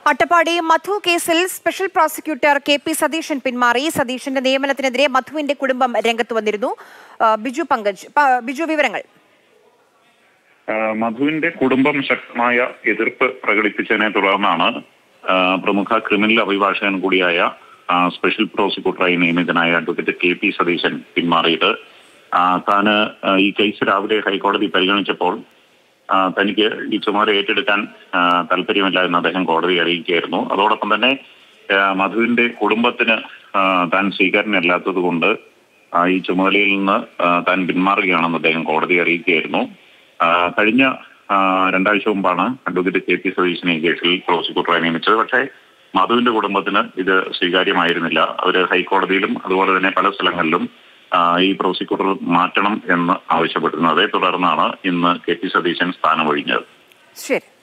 അട്ടപ്പാടി മധു കേസിൽ special prosecutor K P Satheesan പിന്മാറി സതീശന്റെ നിയമനത്തിനെതിരെ മധുവിന്റെ കുടുംബം രംഗത്ത് വന്നിരുന്നു ആ, ബിജു പങ്കജ് പ- ബിജു വിവരങ്ങൾ ആ, മധുവിന്റെ കുടുംബം ശക്തമായ എതിർപ്പ് പ്രകടിപ്പിച്ചതിനെ തുടർന്നാണ് ആ, പ്രമുഖ ക്രിമിനൽ അഭിഭാഷകൻ കൂടിയായ ആ, സ്പെഷ്യൽ പ്രോസിക്യൂട്ടറായി നിയമിതനായ അഡ്വക്കേറ്റ് കെ പി സതീശൻ പിന്മാറിയത് ആ, താന് ആ, ഈ കേസ് രാവിലെ ഹൈക്കോടതി പരിഗണിച്ചപ്പോൾ ആ, തനിക്ക് ഈ ചുമതല ഏറ്റെടുക്കാൻ ആ, താല്പര്യമില്ല എന്ന് അദ്ദേഹം കോടതിയെ അറിയിക്കുകയായിരുന്നു അതോടൊപ്പം തന്നെ ആ, മധുവിന്റെ കുടുംബത്തിന് ആ, താൻ സ്വീകാര്യനല്ലാത്തത് കൊണ്ട് ആ, ഈ ചുമതലയിൽ നിന്ന് ആ, താൻ പിന്മാറുകയാണെന്ന് അദ്ദേഹം കോടതിയെ അറിയിക്കുകയായിരുന്നു ആ, കഴിഞ്ഞ ആ, രണ്ടാഴ്ച മുമ്പാണ് അഡ്വക്കേറ്റ് കെ പി സതീശനെ ഈ കേസിൽ പ്രോസിക്യൂട്ടറായി നിയമിച്ചത് പക്ഷേ മധുവിന്റെ കുടുംബത്തിന് ഇത് സ്വീകാര്യമായിരുന്നില്ല അവര് ഹൈക്കോടതിയിലും അതുപോലെ തന്നെ പല സ്ഥലങ്ങളിലും ആ, ഈ പ്രോസിക്യൂട്ടർ മാറ്റണം എന്ന് ആവശ്യപ്പെട്ടിരുന്നു അതേ തുടർന്നാണ് ഇന്ന് കെ പി സതീശൻ സ്ഥാനമൊഴിഞ്ഞത് ശരി